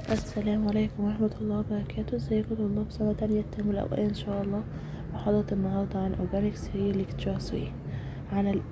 السلام عليكم ورحمة الله وبركاته ازيكم طلاب سنة تانية الترم الأولاني إن شاء الله محاضرة النهاردة عن Organic 3 Lecture 3 عن ال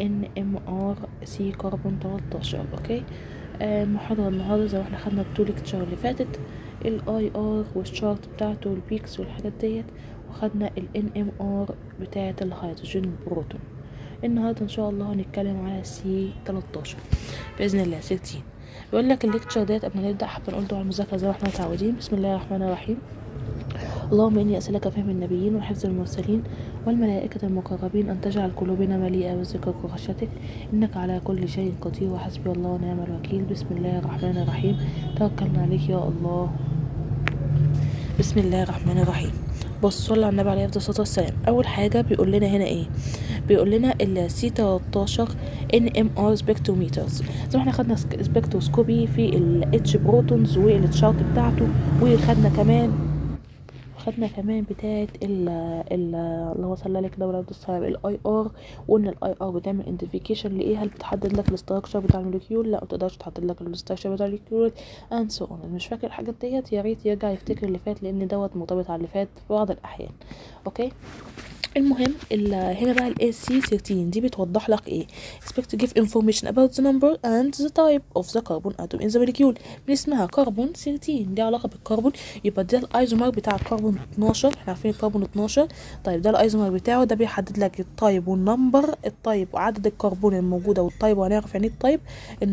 NMR C كربون 13 اوكي آه، المحاضرة النهاردة زي ما احنا خدنا التو ليكتشر اللي فاتت ال IR والشارت بتاعته والبيكس والحاجات ديت وخدنا ال NMR بتاعة الهيدروجين البروتون النهاردة ان شاء الله هنتكلم على سي 13 بإذن الله 13 بيقول لك الليكتشر ديت قبل ما نبدا حابه نقول دعاء المذاكره زي ما احنا متعودين بسم الله الرحمن الرحيم اللهم اني اسالك فهم النبيين وحفظ المرسلين والملائكه المقربين ان تجعل قلوبنا مليئه بذكرك وخشيتك انك على كل شيء قدير وحسبي الله ونعم الوكيل بسم الله الرحمن الرحيم توكلنا عليك يا الله بسم الله الرحمن الرحيم بص صلى على النبي عليه افضل الصلاه والسلام اول حاجه بيقول لنا هنا ايه بيقول لنا ال سي 13 ان ام ار سبكتروميترز زي ما احنا خدنا سبكتروسكوبي في الاتش بروتونز والتشارت بتاعته وخدنا كمان خدنا كمان بتاعه ال ال اللهم صل على كده ولا السلام الاي ار وقلنا الاي ار بتعمل ايدنتيفيكيشن لايه هل بتحدد لك الاستراكشر بتاع الموليكيول لا ما تقدرش تحدد لك الاستراكشر بتاع الموليكيول اند سو اون مش فاكر الحاجات ديت يا ريت يرجع يفتكر اللي فات لان دوت مرتبط على اللي فات في بعض الاحيان اوكي المهم هنا بقى ال سي 13 دي بتوضح لك ايه expect to give information about the number and the type of the carbon atom in the molecule من اسمها كربون 13 دي علاقه بالكربون يبقى ده الايزومر بتاع الكربون 12 احنا عارفين الكربون 12 طيب ده الايزومر بتاعه ده بيحدد لك التايب والنمبر التايب وعدد الكربون الموجوده والتايب وهنعرف يعني التايب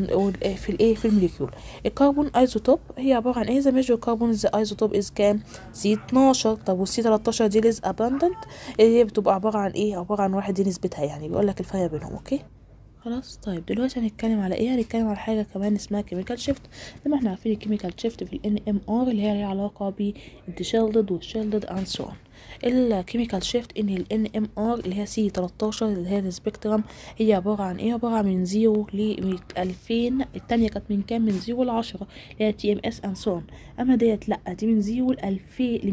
في الايه في الموليكيول الكربون ايزوتوب هي عباره عن ايه ذا ميجر كربون ذا ايزوتوب از كام سي 12 طب والسي 13 دي ليز اباندنت اللي هي بتبقى عبارة عن ايه عبارة عن واحد دي نسبتها يعني بيقول لك الفرق بينهم اوكي خلاص طيب دلوقتي هنتكلم على ايه هنتكلم على حاجه كمان اسمها كيميكال شيفت زي ما احنا عارفين الكيميكال شيفت في الان ام ار اللي هي ليها علاقه بالديشيلدد والشيلدد اند سو اون الكيميكال شيفت ان ال ام ار اللي هي سي 13 اللي هي السبيكترم هي عباره عن ايه عباره عن من زيرو ل 2000 التانية كانت من كام من زيرو ل 10 اللي هي تي ام اس اند سو اون اما ديت لا دي من زيرو ل 2000 ل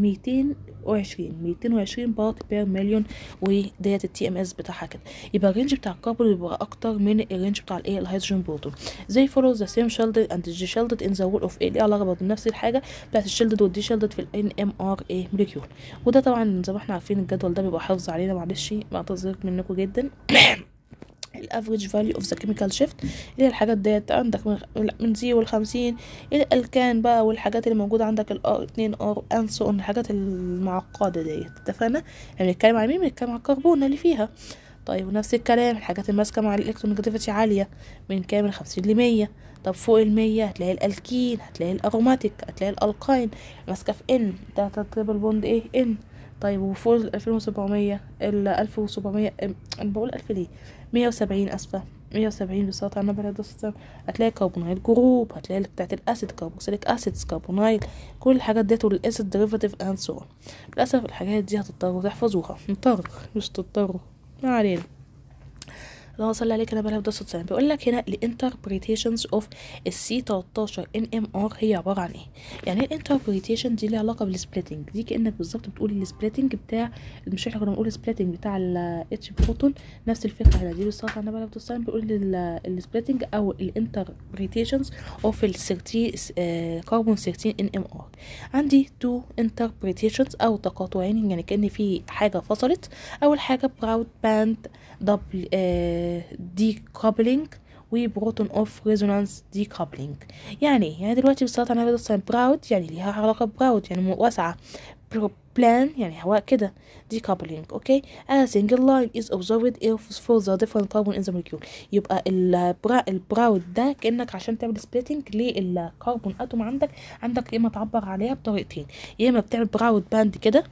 220 220 بارت بير مليون وديت التي ام اس بتاعها كده يبقى الرينج بتاع الكربون بيبقى اكتر من الرينج بتاع الايه الهيدروجين بروتون زي فولو ذا سيم شيلدد اند دي شيلدد ان ذا وول اوف ايه ليه علاقه برضه نفس الحاجه بتاعت الشيلدد والدي شيلدد في الان ام ار ايه موليكيول وده طبعا زي ما احنا عارفين الجدول ده بيبقى حافظ علينا معلش بعتذر منكم جدا الافريج فاليو اوف ذا كيميكال شيفت اللي هي الحاجات ديت عندك من من زيرو لخمسين الالكان بقى والحاجات اللي موجوده عندك الار اتنين ار انسو الحاجات المعقده ديت اتفقنا يعني بنتكلم على مين بنتكلم على الكربون اللي فيها طيب ونفس الكلام الحاجات اللي ماسكه مع الالكترونيجاتيفيتي عاليه من كام من خمسين لمية طب فوق المية هتلاقي الالكين هتلاقي الاروماتيك هتلاقي الالقاين ماسكه في ان ده تريبل بوند ايه ان طيب وفوق ال 2700 ال 1700 انا بقول 1000 ليه 170 اسفه 170 بالظبط على نبره الدستان هتلاقي كربونايل جروب هتلاقي بتاعت الاسيد كربوكسيليك اسيدز كربونايل كل الحاجات ديت والاسيد ديريفاتيف اند سو للاسف الحاجات دي هتضطروا تحفظوها نضطر مش تضطروا ما علينا اللهم صل عليك انا بلا بدرس السلام بيقول لك هنا الانتربريتيشنز اوف السي 13 ان ام ار هي عباره عن ايه يعني ايه الانتربريتيشن دي ليها علاقه بالسبليتنج دي كانك بالظبط بتقول السبليتنج بتاع مش احنا كنا بنقول السبليتنج بتاع الاتش بروتون نفس الفكره هنا دي بالظبط انا بلا بدرس السلام بيقول السبليتنج او الانتربريتيشنز اوف ال 13 كربون 13 ان ام ار عندي تو انتربريتيشنز او تقاطعين يعني كان في حاجه فصلت اول حاجه براود باند دبل دي كابلينج وبروتون اوف ريزونانس دي كابلينج يعني يعني دلوقتي بالصلاه على النبي صلى براود يعني ليها علاقه براود يعني واسعه بلان يعني هواء كده دي كابلينج اوكي a single line is observed if for the different carbon in the molecule يبقى البرا البراود ده كانك عشان تعمل سبليتنج للكربون اتوم عندك عندك يا اما تعبر عليها بطريقتين يا اما بتعمل براود باند كده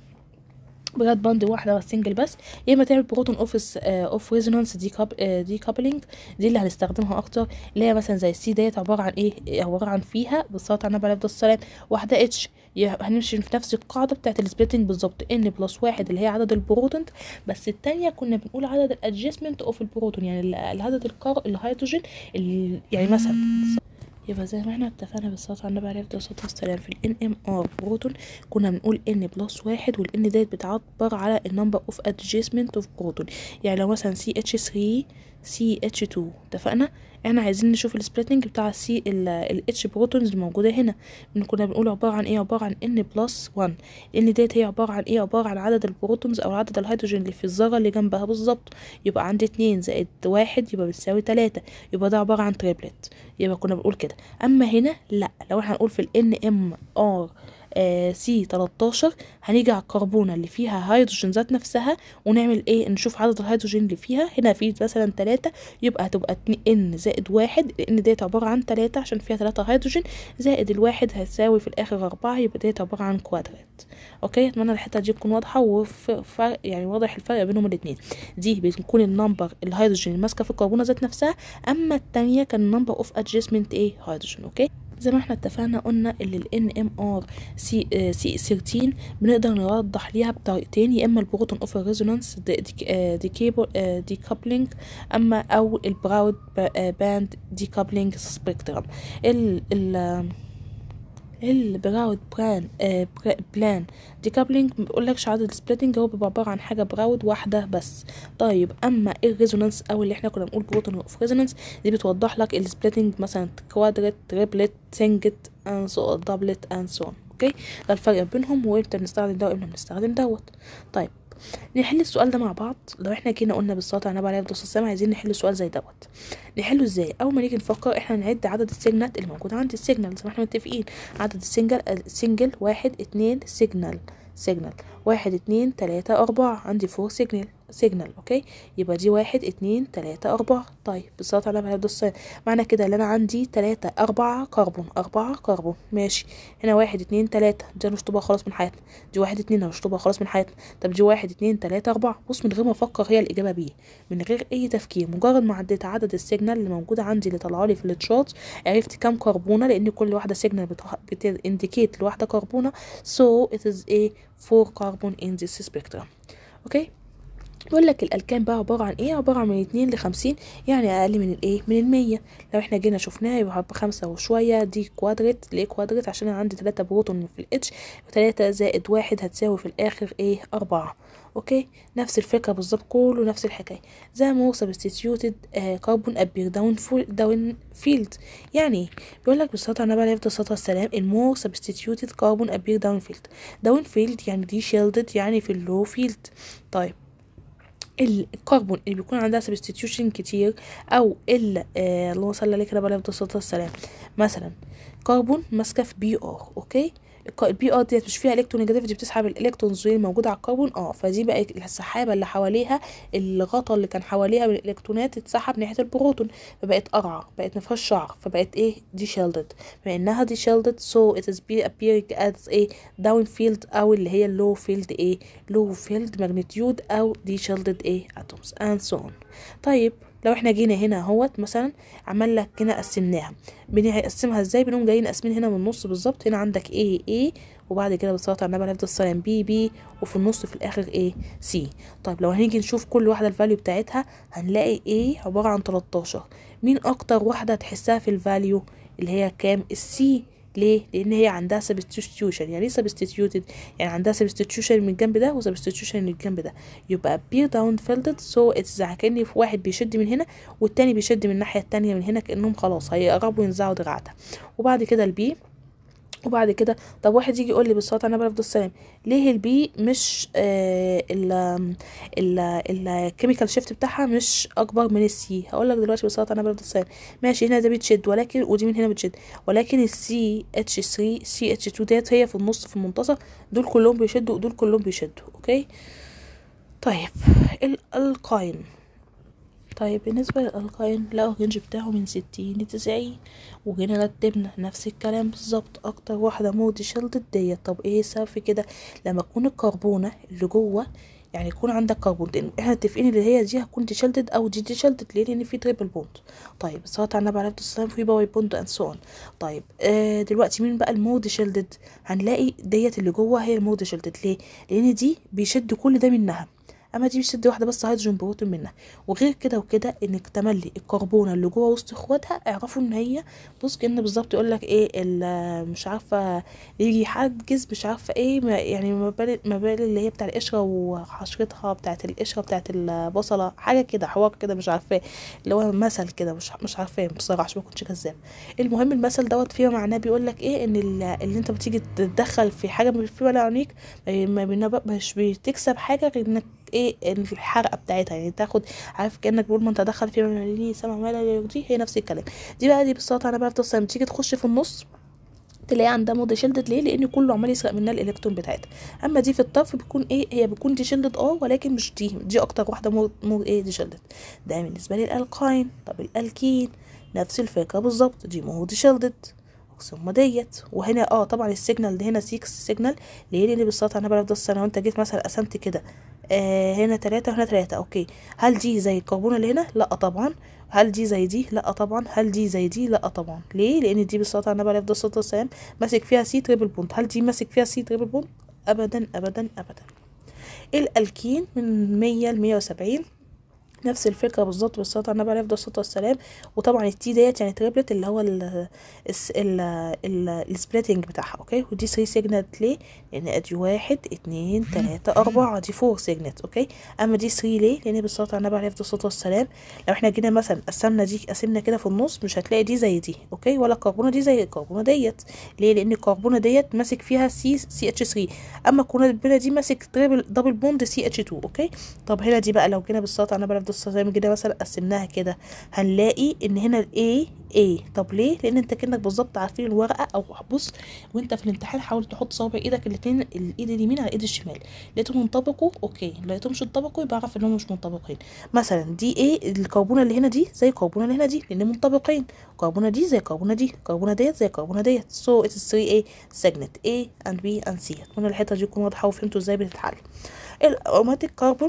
بجد باند واحده بس سنجل بس يا اما تعمل بروتون اوفيس اوف ريزونانس دي كاب دي كابلينج دي اللي هنستخدمها اكتر اللي هي مثلا زي السي ديت عباره عن ايه عباره عن فيها بالصلاه على النبي عليه الصلاه واحده اتش هنمشي في نفس القاعده بتاعت السبليتنج بالظبط ان بلس واحد اللي هي عدد البروتون بس التانية كنا بنقول عدد الادجستمنت اوف البروتون يعني عدد الكار الهيدروجين يعني مثلا يبقى زي ما احنا اتفقنا بالصلاة على النبي عليه الصلاة والسلام في ال NMR بروتون كنا بنقول N بلس واحد وال N ديت بتعبر على النمبر اوف adjustment of بروتون يعني لو مثلا CH3 سي اتش 2 اتفقنا احنا عايزين نشوف السبليتنج بتاع السي الاتش بروتونز الموجوده هنا من كنا بنقول عباره عن ايه عباره عن ان بلس 1 ان ديت هي عباره عن ايه عباره عن عدد البروتونز او عدد الهيدروجين اللي في الذره اللي جنبها بالظبط يبقى عندي اتنين زائد واحد يبقى بتساوي تلاتة يبقى ده عباره عن تريبلت يبقى كنا بنقول كده اما هنا لا لو احنا هنقول في الان ام ار سي 13 هنيجي على الكربونة اللي فيها هيدروجين ذات نفسها ونعمل ايه نشوف عدد الهيدروجين اللي فيها هنا في مثلا تلاتة يبقى هتبقى ان زائد واحد لان ديت عبارة عن تلاتة عشان فيها تلاتة هيدروجين زائد الواحد هتساوي في الاخر اربعة يبقى ديت عبارة عن كوادرات اوكي اتمنى الحتة دي تكون واضحة وفرق يعني واضح الفرق بينهم الاتنين دي بتكون النمبر الهيدروجين الماسكة في الكربونة ذات نفسها اما التانية كان نمبر اوف ادجستمنت ايه هيدروجين اوكي زي ما احنا اتفقنا قلنا اللي ال NMR سي سي 13 بنقدر نوضح ليها بطريقتين يا اما البروتون اوف ريزونانس ديكابلينج اما او البراود باند ديكابلينج سبيكترم ال ال البراود بران آه بلان ديكابلينج مبيقولكش عدد السبليتنج هو بيبقى عبارة عن حاجة براود واحدة بس طيب اما الريزونانس او اللي احنا كنا بنقول بروتون اوف ريزونانس دي بتوضح لك السبليتنج مثلا كوادرت تريبلت سنجت and so دبلت and so on اوكي ده الفرق بينهم وامتى بنستخدم ده وامتى بنستخدم دوت طيب نحل السؤال ده مع بعض لو احنا جينا قلنا بالصلاه على النبي عليه الصلاه والسلام عايزين نحل سؤال زي دوت نحله ازاي اول ما نيجي نفكر احنا نعد عدد السيجنال اللي موجود عند السيجنال زي ما احنا متفقين عدد السنجل السنجل واحد اتنين سيجنال سيجنال واحد اتنين تلاتة أربعة عندي فور سيجنال سيجنال اوكي يبقى دي واحد اتنين تلاتة أربعة طيب بالظبط على ما الصين معنى كده ان انا عندي تلاتة أربعة كربون أربعة كربون ماشي هنا واحد اتنين تلاتة دي هنشطبها خلاص من حياتنا دي واحد اتنين هنشطبها خلاص من حياتنا طب دي واحد اتنين تلاتة أربعة بص من غير ما أفكر هي الإجابة بيه من غير أي تفكير مجرد ما عديت عدد السيجنال اللي موجودة عندي اللي طلعوا لي في التشارت عرفت كام كربونة لأن كل واحدة سيجنال بتindicate لواحدة كربونة so it is a four carbon in this spectrum اوكي بيقول لك الالكان بقى عباره عن ايه عباره عن من اتنين لخمسين يعني اقل من الايه من المية لو احنا جينا شفناها يبقى بخمسة وشويه دي كوادرت ليه كوادرت عشان انا عندي تلاتة بروتون في الاتش وتلاتة زائد واحد هتساوي في الاخر ايه اربعة اوكي نفس الفكره بالظبط كله نفس الحكايه زي ما هو سبستيتيوتد كربون ابير داون فول داون فيلد يعني بيقول لك بالصلاه على النبي عليه الصلاه والسلام المور سبستيتيوتد كربون ابير داون فيلد داون فيلد يعني دي شيلدد يعني في اللو فيلد طيب الكربون اللي بيكون عندها سبستيتيوشن كتير او ال آه اللهم صل عليك على الصلاه والسلام مثلا كربون ماسكه في بي ار اوكي البي ار ديت مش فيها الكترون نيجاتيفيتي بتسحب الالكترونز اللي موجوده على الكربون اه فدي بقى السحابه اللي حواليها الغطا اللي كان حواليها من الالكترونات اتسحب ناحيه البروتون فبقت قرعه بقت ما فيهاش شعر فبقت ايه دي شيلدد بما انها دي شيلدد سو ات از بي appearing as ايه داون فيلد او اللي هي اللو فيلد ايه لو فيلد ماجنتيود او دي شيلدد ايه اتومز اند سو اون طيب لو احنا جينا هنا اهوت مثلا عمل لك هنا قسمناها بنقسمها ازاي بنقوم جايين قاسمين هنا من النص بالظبط هنا عندك A A وبعد كده بالصلاه على النبي عليه الصلاه والسلام B B وفي النص في الاخر A C طيب لو هنيجي نشوف كل واحده الفاليو بتاعتها هنلاقي A عباره عن 13 مين اكتر واحده هتحسها في الفاليو اللي هي كام السي ليه؟ لأن هي عندها substitution يعني ايه substituted؟ يعني عندها substitution من الجنب ده و substitution من الجنب ده يبقى appear down filled so it's كأن في واحد بيشد من هنا والتاني بيشد من الناحية التانية من هنا كأنهم خلاص هيقربوا ينزعوا دراعتها وبعد كده البي وبعد كده طب واحد يجي يقول لي بالصلاه على النبي عليه السلام ليه البي مش آه ال ال الكيميكال شيفت بتاعها مش اكبر من السي هقول لك دلوقتي بالصلاه على النبي عليه السلام ماشي هنا ده بتشد ولكن ودي من هنا بتشد ولكن السي اتش 3 سي اتش 2 ديت هي في النص في المنتصف دول كلهم بيشدوا ودول كلهم بيشدوا اوكي طيب الالقاين طيب بالنسبة للألقاين لقوا الرينج بتاعه من ستين لتسعين وجينا رتبنا نفس الكلام بالظبط أكتر واحدة مودي شيلدد ديت طب ايه السبب في كده لما تكون الكربونة اللي جوه يعني يكون عندك كربون لان احنا متفقين اللي هي دي هتكون دي شيلدد او دي دي شيلدد ليه لان في تريبل بوند طيب صلاه على النبي عليه الصلاه والسلام في باوي بوند اند سو طيب آه دلوقتي مين بقى المود شيلدد هنلاقي ديت اللي جوه هي المود شيلدد ليه لان دي بيشد كل ده منها اما دي بتشد واحده بس هيدروجين بروتون منها وغير كده وكده انك تملي الكربونه اللي جوه وسط اخواتها اعرفوا ان هي بص كأن بالظبط يقول لك ايه ال- مش عارفه يجي يحجز مش عارفه ايه ما- يعني مبالغ مبالغ اللي هي بتاع القشره وحشرتها بتاعت القشره بتاعت البصله حاجه كده حوار كده مش عارفاه اللي هو مثل كده مش مش عارفاه بصراحه عشان ما اكونش كذاب المهم المثل دوت فيما معناه بيقول لك ايه ان ال- اللي انت بتيجي تتدخل في حاجه من في ولا عينيك ما ما بينب- مش بتكسب حاجه غير انك ايه الحرقه بتاعتها يعني تاخد عارف كانك بقول من تدخل في مليني سمع ما لا يرضيه هي نفس الكلام دي بقى دي ببساطه انا بقى بتصل لما تيجي تخش في النص تلاقي عندها مود شيلدد ليه لان كله عمال يسرق منها الالكترون بتاعتها اما دي في الطرف بتكون ايه هي بتكون دي شيلدد اه ولكن مش دي دي اكتر واحده مور, مور ايه دي شيلدد ده بالنسبه للالقاين طب الالكين نفس الفكره بالظبط دي مور دي شيلدد ثم ديت وهنا اه طبعا السيجنال ده هنا 6 سيجنال ليه لان بالظبط انا بقى السنه لو انت جيت مثلا قسمت كده آه هنا تلاتة وهنا تلاتة اوكي هل دي زي الكربون اللي هنا لا طبعا هل دي زي دي لا طبعا هل دي زي دي لا طبعا ليه لان دي بالظبط انا بقى الصلاه والسلام ماسك فيها سي تريبل بوند هل دي ماسك فيها سي تريبل بوند ابدا ابدا ابدا الالكين من 100 ل 170 نفس الفكره بالظبط بالصلاه على النبي عليه الصلاه والسلام وطبعا التي ديت يعني تريبلت اللي هو ال ال ال السبليتنج بتاعها اوكي ودي 3 سيجنت ليه لان ادي واحد اتنين تلاته اربعه دي 4 سيجنت اوكي اما دي 3 ليه لان بالصلاه على النبي عليه الصلاه والسلام لو احنا جينا مثلا قسمنا دي قسمنا كده في النص مش هتلاقي دي زي دي اوكي ولا الكربونه دي زي الكربونه ديت ليه لان الكربونه ديت ماسك فيها سي سي اتش 3 اما الكربونه دي ماسك تريبل دبل بوند سي اتش 2 اوكي طب هنا دي بقى لو جينا بالصلاه على النبي عليه الصلاه والسلام كده مثلا قسمناها كده هنلاقي ان هنا الاي ايه طب ليه لان انت كانك بالظبط عارفين الورقه او بص وانت في الامتحان حاول تحط صوابع ايدك الاثنين الايد اليمين على الايد الشمال لقيتهم ينطبقوا اوكي لقيتهمش ينطبقوا يبقى اعرف انهم مش منطبقين مثلا دي ايه الكربونه اللي هنا دي زي الكربونه اللي هنا دي لان منطبقين الكربونه دي زي الكربونه دي الكربونه ديت زي الكربونه ديت سو اتس 3 ايه سيجنت A and B and C اتمنى الحته دي تكون واضحه وفهمتوا ازاي بتتحل الاروماتيك كربون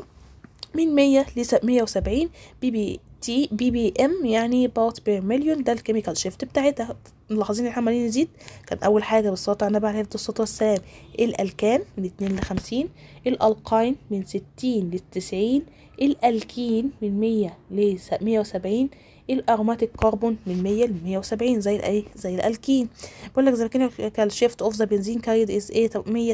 من 100 ل 170 بي بي تي بي بي ام يعني بارت بير مليون ده الكيميكال شيفت بتاعتها ملاحظين احنا عمالين نزيد كان اول حاجه بالصلاه على النبي عليه الصلاه والسلام الالكان من 2 ل 50 الالقاين من 60 ل 90 الالكين من 100 ل 170 الاروماتيك كربون من 100 ل 170 زي الايه زي الالكين بقول لك ذا كيميكال شيفت اوف ذا بنزين كاريد از ايه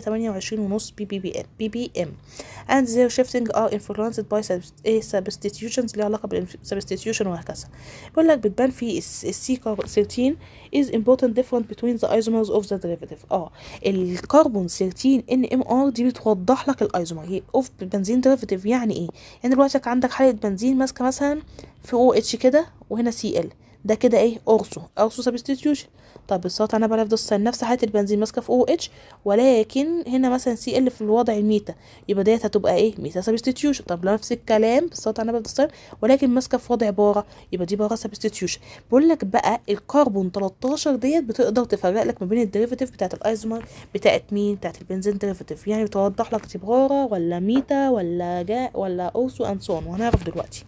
128 ونص بي بي بي ام بي بي ام and their shifting are influenced by sub- ايه substitutions ليها علاقه بالسبستيتيوشن وهكذا بيقول لك بتبان في السي 13 is important difference between the isomers of the derivative اه الكربون 13 ان ام ار دي بتوضح لك الايزومر اوف بنزين ديريفيتيف يعني ايه يعني دلوقتي عندك حاله بنزين ماسكه مثلا في او اتش كده وهنا سي ال ده كده ايه اورسو اورسو سبستيتيوشن طب بالصوت انا بقى في نفس حاله البنزين ماسكه في او اتش ولكن هنا مثلا سي ال في الوضع الميتا يبقى ديت هتبقى ايه ميتا سبستيتيوشن طب نفس الكلام بالصوت انا بقى ولكن ماسكه في وضع بارا يبقى دي بارا سبستيتيوشن بقول لك بقى الكربون 13 ديت بتقدر تفرق لك ما بين الديريفيتيف بتاعت الايزومر بتاعت مين بتاعت البنزين ديريفيتيف يعني بتوضح لك دي بارا ولا ميتا ولا جا ولا اورسو اند سون وهنعرف دلوقتي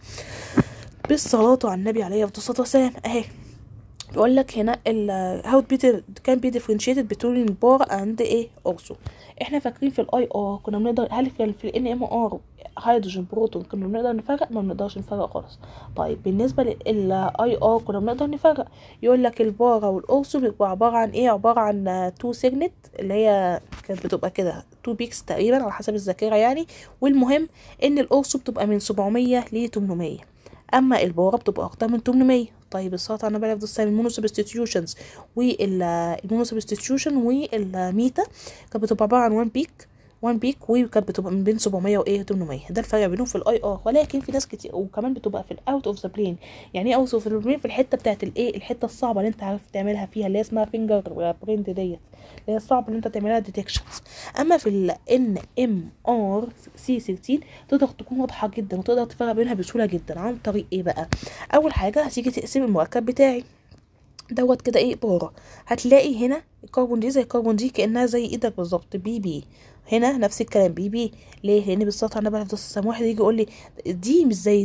بالصلاة على النبي عليه الصلاة والسلام اهي بيقول لك هنا ال how it can be differentiated between bar and ايه also احنا فاكرين في الاي ار كنا بنقدر هل في في الان ام ار هيدروجين بروتون كنا بنقدر نفرق ما بنقدرش نفرق خالص طيب بالنسبه للاي ار كنا بنقدر نفرق يقول لك البارا والاورسو بيبقى عباره عن ايه عباره عن تو سيجنت اللي هي كانت بتبقى كده تو بيكس تقريبا على حسب الذاكره يعني والمهم ان الاورسو بتبقى من 700 ل 800 اما البارا بتبقى اكتر من 800 طيب الصلاه على النبي عليه الصلاه المونو سبستيتيوشنز والمونو سبستيتيوشن والميتا كانت بتبقى عباره عن 1 بيك 1 بيك وكانت بتبقى من بين 700 وايه 800 ده الفرق بينهم في الاي ار ولكن في ناس كتير وكمان بتبقى في الاوت اوف ذا بلين يعني ايه اوت اوف ذا بلين في الحته بتاعت الايه الحته الصعبه اللي انت عارف تعملها فيها اللي هي اسمها فينجر برينت ديت اللي هي صعب ان انت تعملها ديتكشنز اما في ال ان ام ار سي 13 تقدر تكون واضحه جدا وتقدر تفرق بينها بسهوله جدا عن طريق ايه بقى اول حاجه هتيجي تقسم المركب بتاعي دوت كده ايه بارا هتلاقي هنا الكربون دي زي الكربون دي كانها زي ايدك بالظبط بي بي هنا نفس الكلام بي بي ليه لان بالظبط انا بقى في واحد يجي يقول لي دي مش زي دي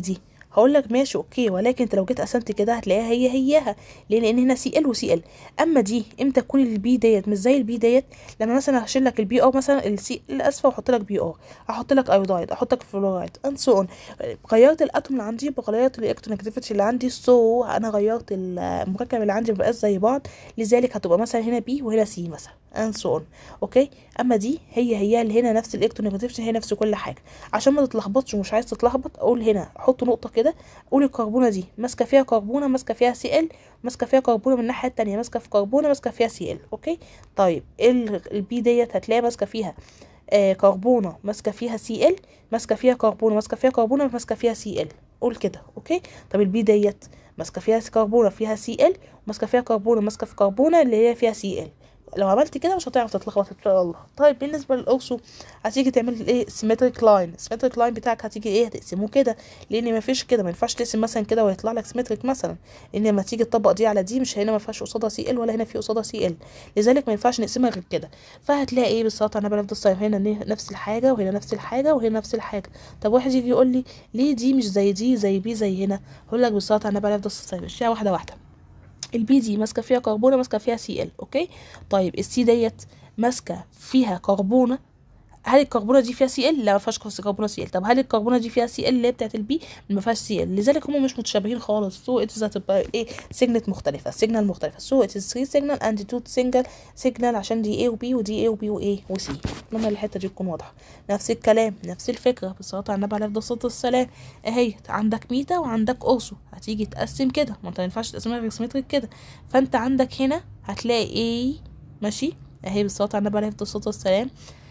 هقول لك ماشي اوكي ولكن انت لو جيت قسمت كده هتلاقيها هي هياها ليه لان هنا سي ال وسي ال اما دي امتى تكون البي ديت مش زي البي ديت لما مثلا هشيل لك البي ار مثلا السي ال اسفه واحط لك بي ار احط لك ايودايد احط لك فلورايد اند سو اون غيرت الاتوم اللي عندي غيرت الالكترونيجاتيفيتي اللي عندي سو so انا غيرت المركب اللي عندي مبقاش زي بعض لذلك هتبقى مثلا هنا بي وهنا سي مثلا اند سو اون اوكي اما دي هي هي اللي هنا نفس الالكترونيجاتيفيتي هي نفس كل حاجه عشان ما تتلخبطش ومش عايز تتلخبط اقول هنا حط نقطه كده قول الكربونه دي ماسكه فيها كربونه ماسكه فيها سي ال ماسكه فيها كربونه من الناحيه التانية ماسكه في كربونه ماسكه فيها سي ال اوكي طيب البي ديت هتلاقي ماسكه فيها آه كربونه ماسكه فيها سي ال ماسكه فيها كربونه ماسكه فيها كربونه ماسكه فيها سي ال قول كده اوكي طب البي ديت ماسكه فيها كربونه فيها سي ال ماسكه فيها كربونه ماسكه في كربونه اللي هي فيها سي ال لو عملت كده مش هتعرف تتلخبط ان شاء الله طيب بالنسبه للاوسو هتيجي تعمل ايه سيمتريك لاين السيمتريك لاين بتاعك هتيجي ايه هتقسمه كده لان ما فيش كده ما ينفعش تقسم مثلا كده ويطلع لك سيمتريك مثلا لان لما تيجي تطبق دي على دي مش هنا ما فيهاش قصادها سي ال ولا هنا في قصادها سي ال لذلك ما ينفعش نقسمها غير كده فهتلاقي ايه بالظبط انا بنفس الصيف هنا نفس الحاجه وهنا نفس الحاجه وهنا نفس الحاجه طب واحد يجي يقول لي ليه دي مش زي دي زي بي زي هنا هقول لك بالظبط انا بنفس الصيف مشيها واحده واحده البي دي ماسكه فيها كربونه ماسكه فيها سي ال اوكي طيب السي ديت ماسكه فيها كربونه هل الكربونه دي فيها سي ال لا ما فيهاش كربونه سي ال طب هل الكربونه دي فيها سي ال اللي هي بتاعت البي ما فيهاش سي ال لذلك هم مش متشابهين خالص سو اتس هتبقى ايه سيجنت مختلفه سيجنال مختلفه سو اتس 3 سيجنال اند 2 سنجل سيجنال عشان دي اي وبي ودي اي وبي وايه وسي اتمنى الحته دي تكون واضحه نفس الكلام نفس الفكره بالصلاه على النبي عليه الصلاه والسلام اهي عندك ميتا وعندك اوسو هتيجي تقسم كده ما انت ما ينفعش تقسمها غير سيمتريك كده فانت عندك هنا هتلاقي ايه ماشي اهي بالصلاه على النبي عليه الصلاه والسلام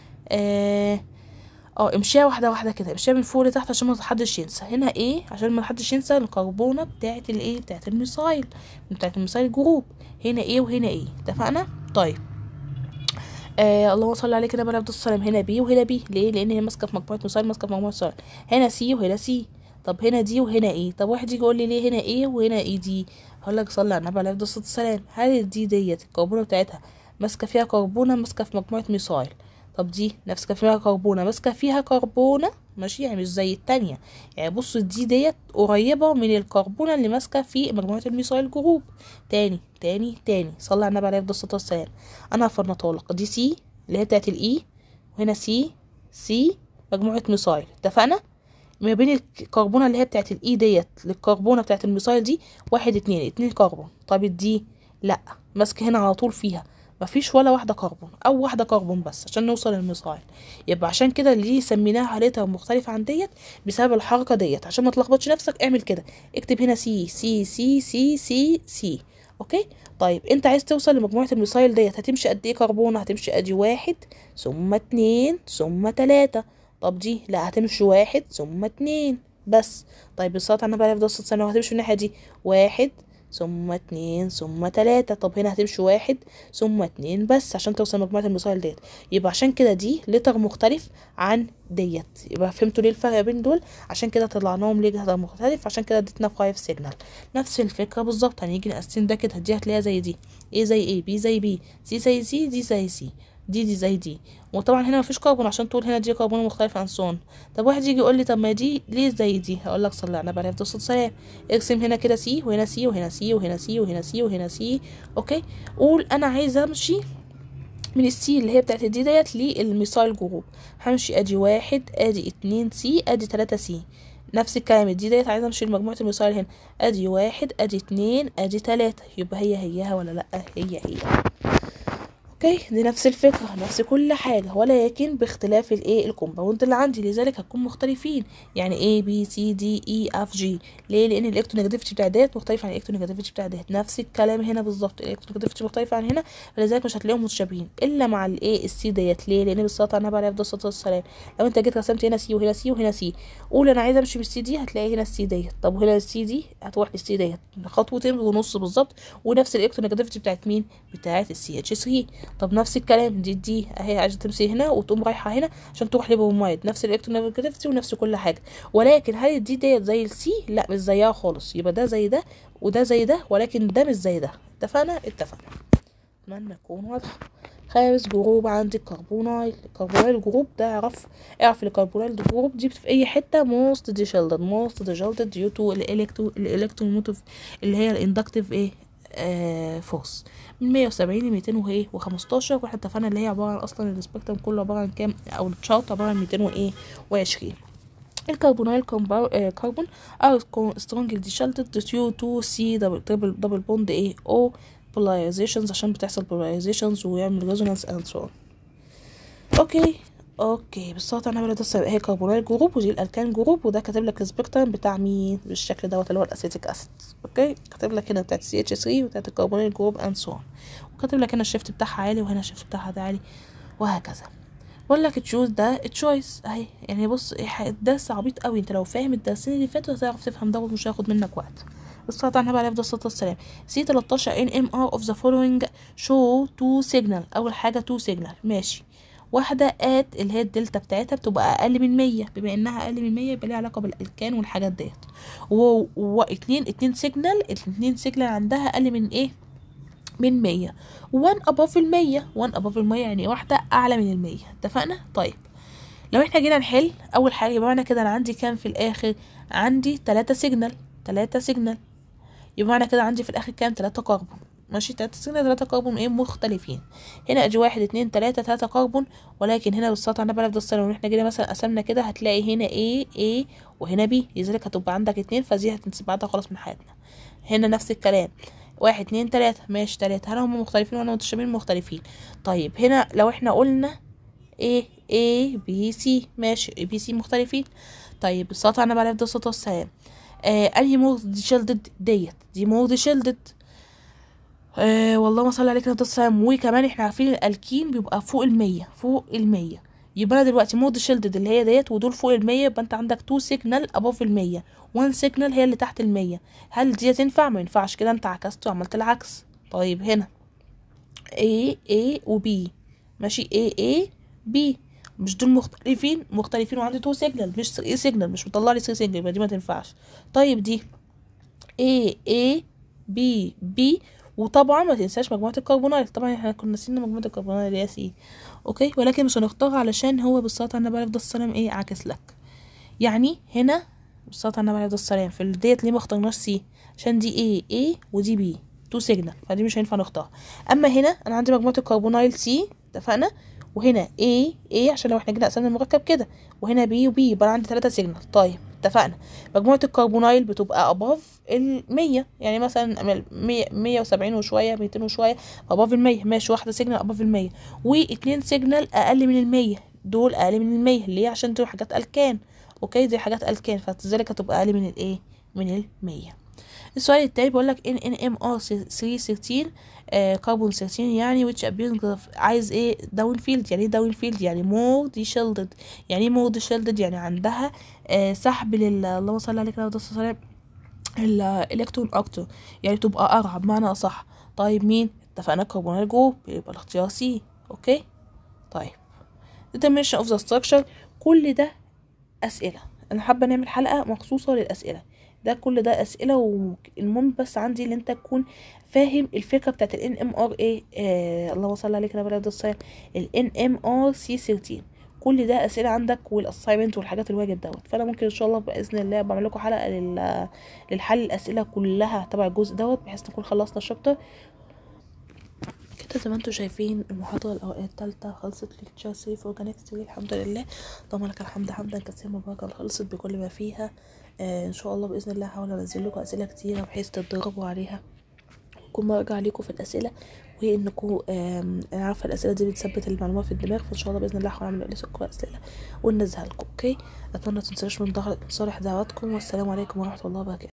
آه اه امشيها واحده واحده كده امشيها من فوق لتحت عشان ما حدش ينسى هنا ايه عشان ما حدش ينسى الكربونه بتاعه الايه بتاعه الميثايل بتاعه الميثايل جروب هنا ايه وهنا ايه اتفقنا طيب آه اللهم صل عليك كده بقى السلام هنا بي وهنا بي ليه لان هي ماسكه في مجموعه ميثايل ماسكه في مجموعه ميثايل هنا سي وهنا سي طب هنا دي وهنا ايه طب واحد يجي يقول لي ليه هنا ايه وهنا ايه دي هقول لك صلي على النبي عليه الصلاه والسلام هل الدي ديت الكربونه بتاعتها ماسكه فيها كربونه ماسكه في مجموعه ميثايل طب دي ماسكه فيها كربونه ماسكه فيها كربونه ماشي يعني مش زي التانية يعني بص دي ديت قريبة من الكربونة اللي ماسكة في مجموعة الميثايل جروب تاني تاني تاني صلى على النبي عليه الصلاة والسلام أنا هفرنطها لك دي سي اللي هي بتاعت الإي وهنا سي سي مجموعة ميثايل اتفقنا ما بين الكربونة اللي هي بتاعت الإي ديت للكربونة بتاعت الميثايل دي واحد اتنين اتنين كربون طب الدي لأ ماسكة هنا على طول فيها مفيش ولا واحدة كربون أو واحدة كربون بس عشان نوصل للميثايل يبقى عشان كده اللي سميناها حالتها مختلفة عن ديت بسبب الحركة ديت عشان ما تلخبطش نفسك اعمل كده اكتب هنا سي سي سي سي سي سي اوكي طيب انت عايز توصل لمجموعة الميثايل ديت هتمشي قد ايه كربون هتمشي ادي واحد ثم اتنين ثم تلاتة طب دي لا هتمشي واحد ثم اتنين بس طيب بالصلاة على النبي عليه الصلاة والسلام هتمشي الناحية دي واحد ثم اتنين ثم تلاتة طب هنا هتمشي واحد ثم اتنين بس عشان توصل مجموعة الميثايل ديت يبقى عشان كده دي لتر مختلف عن ديت يبقى فهمتوا ليه الفرق بين دول عشان كده طلعناهم ليه لتر مختلف عشان كده اديتنا فايف سيجنال نفس الفكرة بالظبط هنيجي نقسم ده كده دي هتلاقيها زي دي ايه زي ايه بي زي بي سي زي سي دي زي سي دي دي زي دي وطبعا هنا مفيش كربون عشان تقول هنا دي كربون مختلف عن صون طب واحد يجي يقول لي طب ما دي ليه زي دي هقول لك صلي على النبي عليه الصلاه والسلام ارسم هنا كده سي وهنا سي وهنا سي وهنا سي وهنا سي وهنا سي اوكي قول انا عايزه امشي من السي اللي هي بتاعت الدي ديت للميثايل جروب همشي ادي واحد ادي اتنين سي ادي تلاتة سي نفس الكلام دي ديت عايزه امشي لمجموعه الميثايل هنا ادي واحد ادي اتنين ادي تلاتة يبقى هي هيها ولا لا هي هي اوكي دي نفس الفكره نفس كل حاجه ولكن باختلاف الايه الكومباوند اللي عندي لذلك هتكون مختلفين يعني A B C D E F G ليه لان الالكترونيجاتيفيتي بتاع ديت مختلف عن الالكترونيجاتيفيتي بتاع ديت نفس الكلام هنا بالظبط الالكترونيجاتيفيتي مختلفه عن هنا فلذلك مش هتلاقيهم متشابهين الا مع الايه السي ديت ليه لان بالصلاه على النبي عليه الصلاه والسلام لو انت جيت رسمت هنا سي وهنا سي وهنا سي قول انا عايزه امشي بالسي دي هتلاقي هنا السي ديت طب وهنا السي دي هتروح للسي ديت خطوتين ونص بالظبط ونفس الالكترونيجاتيفيتي بتاعت مين بتاعت السي اتش 3 طب نفس الكلام دي دي اهي عايزه تمشي هنا وتقوم رايحه هنا عشان تروح لبومايد نفس الالكترونيجاتيفيتي ونفس كل حاجه ولكن هل دي ديت زي السي لا مش زيها خالص يبقى ده زي ده وده زي ده ولكن ده مش زي ده اتفقنا اتفقنا اتمنى تكون واضحه خامس جروب عندي الكربونايل الكربونايل جروب ده اعرف اعرف الكربونايل جروب دي في اي حته موست دي شيلدد موست دي شيلدد ديو تو الالكترو الالكتروموتيف اللي هي الاندكتيف ايه آه فورس من 170 ل 200 وايه و15 واحنا اتفقنا اللي هي عباره عن اصلا السبيكترم كله عباره عن كام او التشارت عباره عن 200 وايه و20 الكربونايل كربون ار سترونج ديشالتد due to سي دبل دبل بوند ايه او polarizations عشان بتحصل polarizations ويعمل resonance and so on اوكي اوكي بالظبط انا بلد هي كربونايل جروب ودي الالكان جروب وده كاتب لك السبيكترم بتاع مين بالشكل دوت اللي هو الاسيتيك اسيد اوكي كاتب لك هنا بتاعت سي اتش 3 وبتاعت الكربونايل جروب اند سو وكاتب لك هنا الشيفت بتاعها عالي وهنا الشيفت بتاعها ده عالي وهكذا بقول لك تشوز ده تشويس اهي يعني بص الدرس عبيط قوي انت لو فاهم الدرسين اللي فاتوا هتعرف تفهم دوت مش هياخد منك وقت الصلاة على النبي عليه افضل الصلاة والسلام سي 13 ان ام ار اوف ذا فولوينج شو تو سيجنال اول حاجة تو سيجنال ماشي واحدة ات اللي هي الدلتا بتاعتها بتبقى أقل من مية بما إنها أقل من مية يبقى ليها علاقة بالألكان والحاجات ديت و... واتنين اتنين سيجنال الاتنين سيجنال عندها أقل من إيه من مية وان أباف المية وان أباف المية يعني واحدة أعلى من المية اتفقنا طيب لو احنا جينا نحل أول حاجة يبقى معنى كده أنا عندي كام في الآخر عندي تلاتة سيجنال تلاتة سيجنال يبقى معنى كده عندي في الآخر كام تلاتة كربون ماشي تلاتة سيجنال تلاتة كربون ايه مختلفين هنا ادي واحد اتنين تلاتة تلاتة كربون ولكن هنا بالسطح انا بلف ده الصلاة ونحنا جينا مثلا قسمنا كده هتلاقي هنا A A وهنا B لذلك هتبقى عندك اتنين فدي هتنسبعتها خلاص من حياتنا هنا نفس الكلام واحد اتنين تلاتة ماشي تلاتة هل هم مختلفين ولا متشابهين مختلفين طيب هنا لو احنا قلنا A A B C ماشي A B C مختلفين طيب السطح انا بلف ده الصلاة والسلام آه انهي مود دي شيلدد ديت دي مود شيلدد آه والله ما صلي عليك نبض السلام وكمان احنا عارفين الالكين بيبقى فوق المية فوق المية يبقى انا دلوقتي مود شيلدد اللي هي ديت ودول فوق المية يبقى انت عندك تو سيجنال ابوف المية وان سيجنال هي اللي تحت المية هل دي تنفع ما ينفعش كده انت عكست وعملت العكس طيب هنا A A و B ماشي A A B مش دول مختلفين مختلفين وعندي تو سيجنال مش 3 سيجنال مش مطلع لي 3 سيجنال يبقى دي ما تنفعش طيب دي A A B B وطبعا ما تنساش مجموعة الكربونايل طبعا احنا كنا نسينا مجموعة الكربونايل اللي هي سي اوكي ولكن مش هنختارها علشان هو بالصلاة على النبي عليه السلام ايه عاكس لك يعني هنا بالصلاة على النبي عليه السلام في ديت ليه ما اخترناش سي عشان دي ايه ايه ودي بي تو سيجنال فدي مش هينفع نختارها اما هنا انا عندي مجموعة الكربونايل سي اتفقنا وهنا A A عشان لو احنا جينا قسمنا المركب كده وهنا B و B يبقى عندي ثلاثة سيجنال طيب اتفقنا مجموعة الكربونايل بتبقى أباف المية يعني مثلا مية, مية وسبعين وشوية ميتين وشوية أباف المية ماشي واحدة سيجنال أباف المية واتنين سيجنال أقل من المية دول أقل من المية ليه عشان دول حاجات ألكان أوكي دي حاجات ألكان فلذلك هتبقى أقل من الإيه من المية السؤال التاني بيقول لك ان ان ام ار 313 كربون 13 يعني which appears عايز ايه داون فيلد يعني ايه داون فيلد يعني مور دي شيلدد يعني ايه مور دي شيلدد يعني عندها آه سحب لل اللهم صل عليك وسلم وسلم الالكترون اكتر يعني تبقى ارعى بمعنى اصح طيب مين اتفقنا كربونال جروب يبقى الاختيار سي اوكي طيب determination of the structure كل ده اسئله انا حابه نعمل حلقه مخصوصه للاسئله ده كل ده اسئله والمهم بس عندي ان انت تكون فاهم الفكره بتاعت ال ام ار ايه اللهم صل عليك نبي الصلاه والسلام ال ام ار سي 13 كل ده اسئله عندك والاساينمنت والحاجات الواجب دوت فانا ممكن ان شاء الله باذن الله بعمل لكم حلقه لل... للحل الاسئله كلها تبع الجزء دوت بحيث نكون خلصنا الشابتر كده زي ما انتم شايفين المحاضرة الأوقات التالتة خلصت ليكتشر 3 في اورجانيك 3 الحمد لله اللهم لك الحمد حمدا كثيرا مباركا خلصت بكل ما فيها آه ان شاء الله باذن الله هحاول انزل لكم اسئله كتيره بحيث تتدربوا عليها اكون برجع لكم في الاسئله وانكم انا عارفه الاسئله دي بتثبت المعلومات في الدماغ فان شاء الله باذن الله هحاول اعمل لكم اسئله وننزلها لكم اوكي اتمنى تنسوش من صالح دعواتكم والسلام عليكم ورحمه الله وبركاته